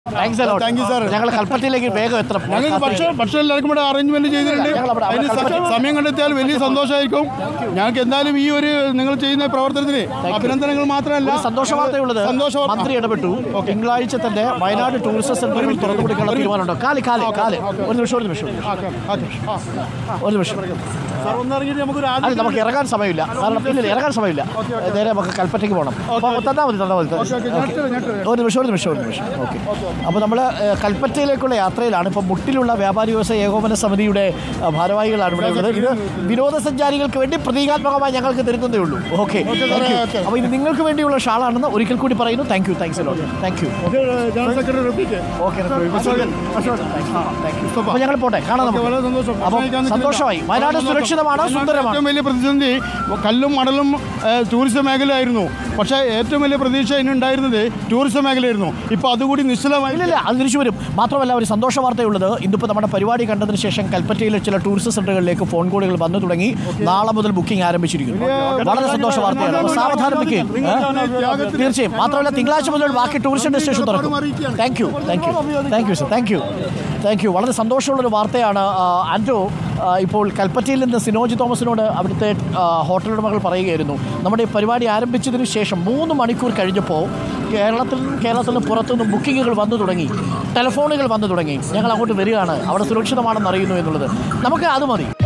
Thanks Thank you, sir. ഞങ്ങൾ കൽപ്പറ്റയിലേക്ക് വേഗം എത്തണം ഞങ്ങൾക്ക് ഭക്ഷണം ഭക്ഷണം എല്ലാവർക്കും കൂടെ അറേഞ്ച്മെന്റ് ചെയ്തിട്ടുണ്ട് ഞങ്ങൾ അവിടെ- അവിടെ അതിന് കൽപ്പറ്റ- സമയം കണ്ടെത്തിയാൽ വലിയ സന്തോഷമായിരിക്കും ഞങ്ങൾക്ക് എന്തായാലും ഈ ഒരു നിങ്ങൾ ചെയ്യുന്ന പ്രവർത്തനത്തിന് അഭിനന്ദനങ്ങൾ മാത്രമല്ല ഒരു സന്തോഷ വാർത്തയുള്ളത് സന്തോഷ വാർത്ത. മന്ത്രി ഇടപെട്ടു തിങ്കളാഴ്ച തന്നെ വയനാട് ടൂറിസം സെന്ററുകൾ തുറന്നു കൊടുക്കാനുള്ള തീരുമാനമുണ്ടോ കാല് കാല് കാല് ഒരു നിമിഷം ഒരു നിമിഷം ഓക്കെ, ഓക്കെ. ആ, ഒരു നിമിഷം സാർ ഒന്നിറങ്ങിയിട്ട് നമുക്കൊരു അത് ആദ്യം നമുക്ക് ഇറങ്ങാൻ സമയമില്ല കാരണം ഇല്ല ഇറങ്ങാൻ സമയമില്ല നേരെ നമുക്ക് കൽപ്പറ്റയ്ക്ക് പോകണം അപ്പോൾ തന്നാൽ മതി തന്നാൽ മതി ഓക്കെ, ഞെട്ടല്, ഞെട്ടല്. ഒരു നിമിഷം ഒരു നിമിഷം ഒരു നിമിഷം ഓക്കെ അപ്പോൾ നമ്മൾ കൽപ്പറ്റയിലേക്കുള്ള യാത്രയിലാണ് ഇപ്പോൾ മുട്ടിലുള്ള വ്യാപാരി വ്യവസായ ഏകോപന സമിതിയുടെ ആ, ഭാരവാഹികളാണ് ഇവിടെ ഉള്ളത് ഇത് വിനോദസഞ്ചാരികൾക്ക് വേണ്ടി പ്രതീകാത്മകമായി ഞങ്ങൾക്ക് തരുന്നതേ ഉള്ളൂ ഓക്കെ സാറേ, ഓക്കെ. അപ്പോൾ ഇത് നിങ്ങൾക്ക് വേണ്ടിയുള്ള ഷാളാണെന്ന് ഒരിക്കൽ കൂടി പറയുന്നു thank you thanks thank you okay, general secretary repeat okay Ashokan, Ashokan. അപ്പോൾ ഞങ്ങൾ പോട്ടെ കാണാം ഓക്കെ, നമുക്ക് വളരെ സന്തോഷം അപ്പോൾ ഭക്ഷണം കഴിക്കാൻ സന്തോഷമായി നിൽക്കുന്നില്ല. വയനാട് വളരെ സുരക്ഷിതമാണ് സന്തോഷം. സുന്ദരമാണ് ഏറ്റവും വലിയ പ്രതിസന്ധി കല്ലും മടലും ഏഹ്, ടൂറിസം മേഖലയായിരുന്നു പക്ഷേ ഏറ്റവും വലിയ പ്രതീക്ഷ ഇനി ഉണ്ടായിരുന്നത് ടൂറിസം മേഖലയായിരുന്നു ഇപ്പോൾ അതുകൂടി നിശ്ചലമായി ഇല്ലില്ല അത് തിരിച്ചു വരും മാത്രമല്ല ഒരു സന്തോഷ വാർത്തയുള്ളത് ഇന്നിപ്പോൾ നമ്മുടെ പരിപാടി കണ്ടതിന് ശേഷം കൽപ്പറ്റയിലെ ചില ടൂറിസ്റ്റ് സെന്ററുകളിലേക്ക് ഫോൺ കോളുകൾ വന്നു തുടങ്ങി നാളെ മുതൽ ബുക്കിംഗ് ആരംഭിച്ചിരിക്കുന്നു വളരെ സന്തോഷ വാർത്തയാണ് അപ്പോൾ സാവധാനം ബുക്കിംഗ് തീർച്ചയായും മാത്രമല്ല തിങ്കളാഴ്ച മുതൽ ബാക്കി ടൂറിസ്റ്റ് ഡെസ്റ്റിനേഷൻ തുറക്കും thank you thank you thank you sir thank you thank you വളരെ സന്തോഷമുള്ളൊരു വാർത്തയാണ് ആ, ആൻഡ്രോ ആ, ഇപ്പോൾ കൽപ്പറ്റയിൽ നിന്ന് സിനോജ് തോമസിനോട് അവിടുത്തെ ആ, ഹോട്ടൽ ഉടമകൾ പറയുകയായിരുന്നു നമ്മുടെ ഈ പരിപാടി ആരംഭിച്ചതിന് ശേഷം മൂന്ന് മണിക്കൂർ കഴിഞ്ഞപ്പോൾ കേരളത്തിൽ കേരളത്തിൽ നിന്ന് പുറത്തുനിന്ന് ബുക്കിങ്ങുകൾ വന്നു തുടങ്ങി ടെലിഫോണുകൾ വന്നു തുടങ്ങി ഞങ്ങൾ അങ്ങോട്ട് വരികയാണ് അവിടെ സുരക്ഷിതമാണെന്ന് അറിയുന്നു എന്നുള്ളത് നമുക്ക് അത് മതി